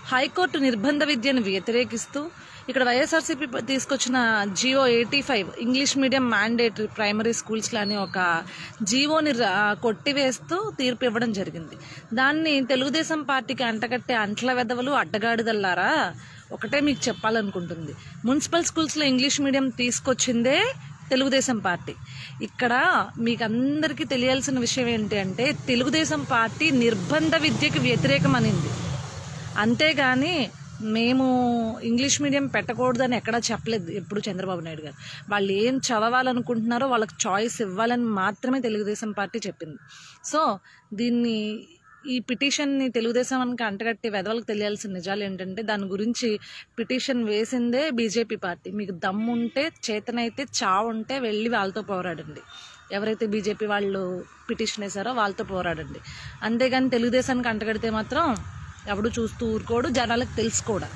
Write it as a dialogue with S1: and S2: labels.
S1: high court నిర్బంధ విద్యను వ్యతిరేకిస్తూ ఇక్కడ వైఎస్ఆర్సీపీ తీసుకొచ్చిన GO eighty five English medium mandatory primary స్కూల్స్లో అని ఒక జీవోని ర- కొట్టివేస్తూ తీర్పు ఇవ్వడం జరిగింది దాన్ని తెలుగుదేశం పార్టీకి అంటగట్టే అంట్ల వెదవలు అడ్డగాడిదల్లారా ఒకటే మీకు చెప్పాలనుకుంటుంది మున్సిపల్ స్కూల్స్లో ఇంగ్లీష్ మీడియం తీసుకొచ్చిందే తెలుగుదేశం పార్టీ ఇక్కడ మీకు అందరికీ తెలియాల్సిన విషయం ఏంటి అంటే తెలుగుదేశం పార్టీ నిర్బంధ విద్యకి వ్యతిరేకం అనింది అంతేగాని మేము ఇంగ్లీష్ మీడియం పెట్టకూడదని ఎక్కడా చెప్పలేదు ఎప్పుడు చంద్రబాబు నాయుడు గారు వాళ్ళు ఏం చదవాలనుకుంటున్నారో వాళ్ళకి చాయిస్ ఇవ్వాలని మాత్రమే తెలుగుదేశం పార్టీ చెప్పింది సో దీన్ని ఈ పిటిషన్ని తెలుగుదేశానికి అంటగట్టి వెదవలకు తెలియాల్సిన నిజాలు ఏంటంటే దాని గురించి పిటిషన్ వేసిందే బీజేపీ పార్టీ మీకు దమ్ముంటే చేతనైతే చావుంటే వెళ్ళి వాళ్ళతో పోరాడండి ఎవరైతే బీజేపీ వాళ్ళు పిటిషన్ వేశారో వాళ్ళతో పోరాడండి అంతేగాని తెలుగుదేశానికి అంటగడితే మాత్రం ఎవడు చూస్తూ ఊరుకోడు జనాలకు తెలుసు కూడా